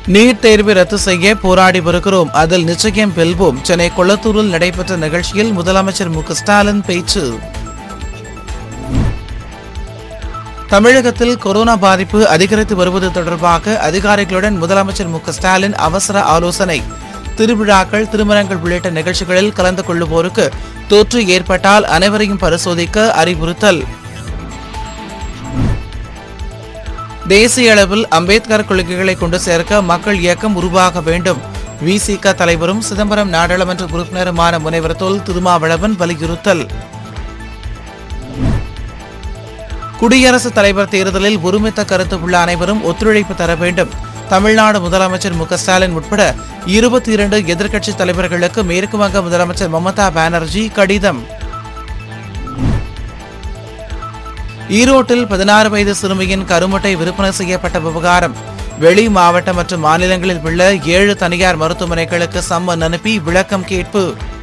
NEET தேர்வை ரத்து செய்ய போராடி வருகிறோம் அதில் நிச்சயம் வெல்வோம் சென்னை கொளத்தூரில் நடைபெற்ற நிகழ்ச்சியில் முதலமைச்சர் மு க ஸ்டாலின் பேச்சு தமிழகத்தில் கொரோனா பாதிப்பு அதிகரித்து வருவது தொடர்பாக அதிகாரிகளுடன் முதலமைச்சர் மு க ஸ்டாலின் அவசர ஆலோசனை திருவிழாக்கள் திருமணங்கள் உள்ளிட்ட நிகழ்ச்சிகளில் கலந்து கொள்ளுவோருக்கு தொற்று ஏற்பட்டால் அனைவரையும் பரிசோதிக்க அறிவுறுத்தல் தேசிய அளவில் அம்பேத்கர் கொள்கைகளை கொண்டு சேர்க்க மக்கள் இயக்கம் உருவாக வேண்டும் விசிக தலைவரும் சிதம்பரம் நாடாளுமன்ற உறுப்பினருமான முனைவர் தொல் திருமாவளவன் வலியுறுத்தல் குடியரசுத் தலைவர் தேர்தலில் ஒருமித்த கருத்து உள்ள அனைவரும் ஒத்துழைப்பு தர வேண்டும் தமிழ்நாடு முதலமைச்சர் மு க ஸ்டாலின் உட்பட இருபத்தி இரண்டு எதிர்க்கட்சி தலைவர்களுக்கு மேற்கு வங்க முதலமைச்சர் மமதா பானர்ஜி கடிதம் ஈரோட்டில் பதினாறு வயது சிறுமியின் கருமுட்டை விற்பனை செய்யப்பட்ட விவகாரம் வெளி மாவட்ட மற்றும் மாநிலங்களில் உள்ள ஏழு தனியார் மருத்துவமனைகளுக்கு சம்மன் அனுப்பி விளக்கம் கேட்பு